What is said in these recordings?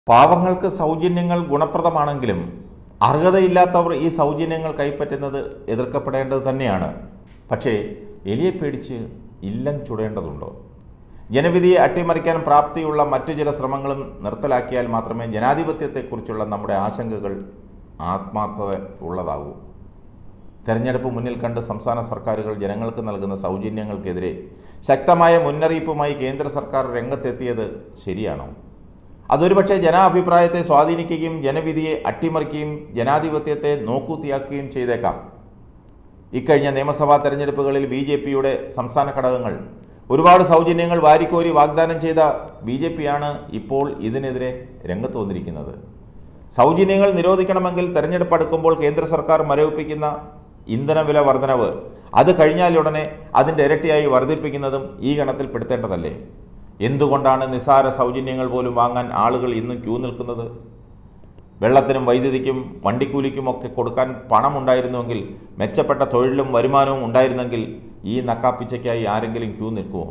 പാവങ്ങൾക്ക് സൗജന്യങ്ങൾ ഗുണപ്രദമാണെങ്കിലും അർഹതയില്ലാത്തവർ ഈ സൗജന്യങ്ങൾ കൈപ്പറ്റുന്നത് എതിർക്കപ്പെടേണ്ടത് തന്നെയാണ് പക്ഷേ എലിയെ പേടിച്ച് ഇല്ലം ചുടേണ്ടതുണ്ടോ ജനവിധിയെ അട്ടിമറിക്കാൻ പ്രാപ്തിയുള്ള മറ്റു ചില ശ്രമങ്ങളും നിർത്തലാക്കിയാൽ മാത്രമേ ജനാധിപത്യത്തെക്കുറിച്ചുള്ള നമ്മുടെ ആശങ്കകൾ ആത്മാർത്ഥത ഉള്ളതാകൂ തെരഞ്ഞെടുപ്പ് മുന്നിൽ കണ്ട് സംസ്ഥാന സർക്കാരുകൾ ജനങ്ങൾക്ക് നൽകുന്ന സൗജന്യങ്ങൾക്കെതിരെ ശക്തമായ മുന്നറിയിപ്പുമായി കേന്ദ്ര സർക്കാർ രംഗത്തെത്തിയത് ശരിയാണോ അതൊരുപക്ഷെ ജനാഭിപ്രായത്തെ സ്വാധീനിക്കുകയും ജനവിധിയെ അട്ടിമറിക്കുകയും ജനാധിപത്യത്തെ നോക്കൂത്തിയാക്കുകയും ചെയ്തേക്കാം ഇക്കഴിഞ്ഞ നിയമസഭാ തെരഞ്ഞെടുപ്പുകളിൽ ബി ജെ പിയുടെ സംസ്ഥാന ഘടകങ്ങൾ ഒരുപാട് സൗജന്യങ്ങൾ വാരിക്കോരി വാഗ്ദാനം ചെയ്ത ബി ജെ പിയാണ് ഇപ്പോൾ ഇതിനെതിരെ രംഗത്ത് വന്നിരിക്കുന്നത് സൗജന്യങ്ങൾ നിരോധിക്കണമെങ്കിൽ തെരഞ്ഞെടുപ്പ് അടുക്കുമ്പോൾ കേന്ദ്ര സർക്കാർ മരവിപ്പിക്കുന്ന ഇന്ധനവില വർധനവ് അത് കഴിഞ്ഞാലുടനെ അതിൻ്റെ ഇരട്ടിയായി വർദ്ധിപ്പിക്കുന്നതും ഈ ഗണത്തിൽ പെടുത്തേണ്ടതല്ലേ എന്തുകൊണ്ടാണ് നിസ്സാര സൗജന്യങ്ങൾ പോലും വാങ്ങാൻ ആളുകൾ ഇന്നും ക്യൂ നിൽക്കുന്നത് വെള്ളത്തിനും വൈദ്യുതിക്കും വണ്ടിക്കൂലിക്കുമൊക്കെ കൊടുക്കാൻ പണമുണ്ടായിരുന്നുവെങ്കിൽ മെച്ചപ്പെട്ട തൊഴിലും വരുമാനവും ഉണ്ടായിരുന്നെങ്കിൽ ഈ നക്കാപ്പിച്ചയ്ക്കായി ആരെങ്കിലും ക്യൂ നിൽക്കുമോ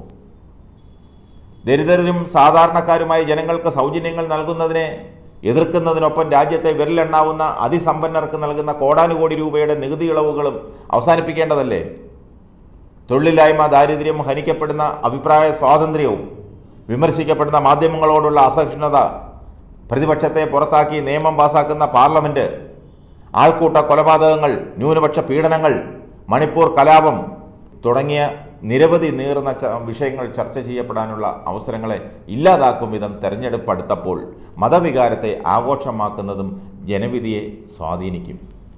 ദരിദ്രരും സാധാരണക്കാരുമായ ജനങ്ങൾക്ക് സൗജന്യങ്ങൾ നൽകുന്നതിനെ എതിർക്കുന്നതിനൊപ്പം രാജ്യത്തെ വിരലെണ്ണാവുന്ന അതിസമ്പന്നർക്ക് നൽകുന്ന കോടാനുകോടി രൂപയുടെ നികുതി ഇളവുകളും അവസാനിപ്പിക്കേണ്ടതല്ലേ തൊഴിലില്ലായ്മ ദാരിദ്ര്യം ഹനിക്കപ്പെടുന്ന അഭിപ്രായ സ്വാതന്ത്ര്യവും വിമർശിക്കപ്പെടുന്ന മാധ്യമങ്ങളോടുള്ള അസഹിഷ്ണുത പ്രതിപക്ഷത്തെ പുറത്താക്കി നിയമം പാസാക്കുന്ന പാർലമെൻറ്റ് ആൾക്കൂട്ട കൊലപാതകങ്ങൾ ന്യൂനപക്ഷ പീഡനങ്ങൾ മണിപ്പൂർ കലാപം തുടങ്ങിയ നിരവധി നീറുന്ന ച- വിഷയങ്ങൾ ചർച്ച ചെയ്യപ്പെടാനുള്ള അവസരങ്ങളെ ഇല്ലാതാക്കും വിധം തെരഞ്ഞെടുപ്പ് അടുത്തപ്പോൾ മതവികാരത്തെ ആഘോഷമാക്കുന്നതും ജനവിധിയെ സ്വാധീനിക്കും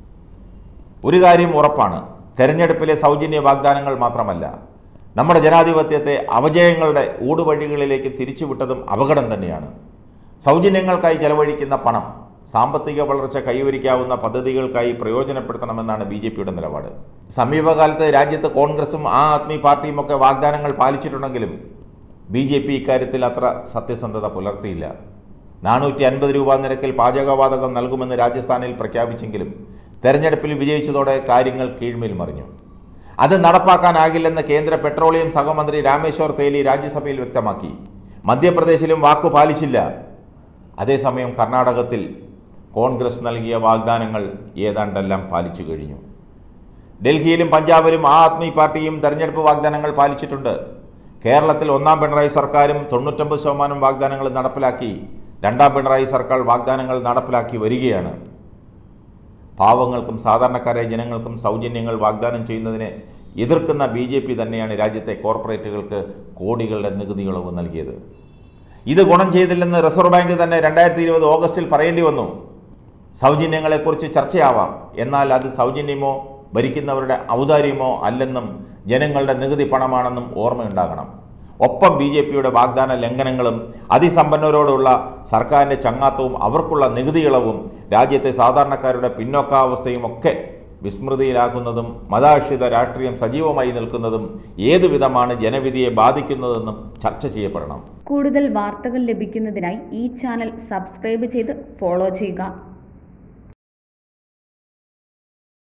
ഒരു കാര്യം ഉറപ്പാണ് തെരഞ്ഞെടുപ്പിലെ സൗജന്യ വാഗ്ദാനങ്ങൾ മാത്രമല്ല നമ്മുടെ ജനാധിപത്യത്തെ അപജയങ്ങളുടെ ഊടുവഴികളിലേക്ക് തിരിച്ചുവിട്ടതും അപകടം തന്നെയാണ് സൗജന്യങ്ങൾക്കായി ചെലവഴിക്കുന്ന പണം സാമ്പത്തിക വളർച്ച കൈവരിക്കാവുന്ന പദ്ധതികൾക്കായി പ്രയോജനപ്പെടുത്തണമെന്നാണ് ബി ജെ പിയുടെ നിലപാട് സമീപകാലത്ത് രാജ്യത്ത് കോൺഗ്രസും ആ ആദ്മി പാർട്ടിയും ഒക്കെ വാഗ്ദാനങ്ങൾ പാലിച്ചിട്ടുണ്ടെങ്കിലും ബി ജെ പി ഇക്കാര്യത്തിൽ അത്ര സത്യസന്ധത പുലർത്തിയില്ല നാനൂറ്റി അൻപത് രൂപ നിരക്കിൽ പാചകവാതകം നൽകുമെന്ന് രാജസ്ഥാനിൽ പ്രഖ്യാപിച്ചെങ്കിലും തെരഞ്ഞെടുപ്പിൽ വിജയിച്ചതോടെ കാര്യങ്ങൾ കീഴ്മേൽ മറിഞ്ഞു അത് നടപ്പാക്കാനാകില്ലെന്ന് കേന്ദ്ര പെട്രോളിയം സഹമന്ത്രി രാമേശ്വർ തേലി രാജ്യസഭയിൽ വ്യക്തമാക്കി മധ്യപ്രദേശിലും വാക്കു പാലിച്ചില്ല അതേസമയം കർണാടകത്തിൽ കോൺഗ്രസ് നൽകിയ വാഗ്ദാനങ്ങൾ ഏതാണ്ടെല്ലാം പാലിച്ചു കഴിഞ്ഞു ഡൽഹിയിലും പഞ്ചാബിലും ആ ആദ്മി പാർട്ടിയും തെരഞ്ഞെടുപ്പ് വാഗ്ദാനങ്ങൾ പാലിച്ചിട്ടുണ്ട് കേരളത്തിൽ ഒന്നാം പിണറായി സർക്കാരും തൊണ്ണൂറ്റൊമ്പത് ശതമാനം വാഗ്ദാനങ്ങൾ നടപ്പിലാക്കി രണ്ടാം പിണറായി സർക്കാർ വാഗ്ദാനങ്ങൾ നടപ്പിലാക്കി വരികയാണ് പാവങ്ങൾക്കും സാധാരണക്കാരായ ജനങ്ങൾക്കും സൗജന്യങ്ങൾ വാഗ്ദാനം ചെയ്യുന്നതിനെ എതിർക്കുന്ന ബി ജെ പി തന്നെയാണ് രാജ്യത്തെ കോർപ്പറേറ്റുകൾക്ക് കോടികളുടെ നികുതി ഇളവ് നൽകിയത് ഇത് ഗുണം ചെയ്തില്ലെന്ന് റിസർവ് ബാങ്ക് തന്നെ രണ്ടായിരത്തി ഇരുപത് ഓഗസ്റ്റിൽ പറയേണ്ടി വന്നു സൗജന്യങ്ങളെക്കുറിച്ച് ചർച്ചയാവാം എന്നാൽ അത് സൗജന്യമോ ഭരിക്കുന്നവരുടെ ഔദാര്യമോ അല്ലെന്നും ജനങ്ങളുടെ നികുതി പണമാണെന്നും ഓർമ്മയുണ്ടാകണം ഒപ്പം ബി ജെ പിയുടെ വാഗ്ദാന ലംഘനങ്ങളും അതിസമ്പന്നരോടുള്ള സർക്കാരിൻ്റെ ചങ്ങാത്തവും അവർക്കുള്ള നികുതി ഇളവും രാജ്യത്തെ സാധാരണക്കാരുടെ പിന്നോക്കാവസ്ഥയും ഒക്കെ വിസ്മൃതിയിലാക്കുന്നതും മതാശ്രിത രാഷ്ട്രീയം സജീവമായി നിൽക്കുന്നതും ഏതു വിധമാണ് ജനവിധിയെ ബാധിക്കുന്നതെന്നും ചർച്ച ചെയ്യപ്പെടണം കൂടുതൽ വാർത്തകൾ ലഭിക്കുന്നതിനായി ഈ ചാനൽ സബ്സ്ക്രൈബ് ചെയ്ത് ഫോളോ ചെയ്യുക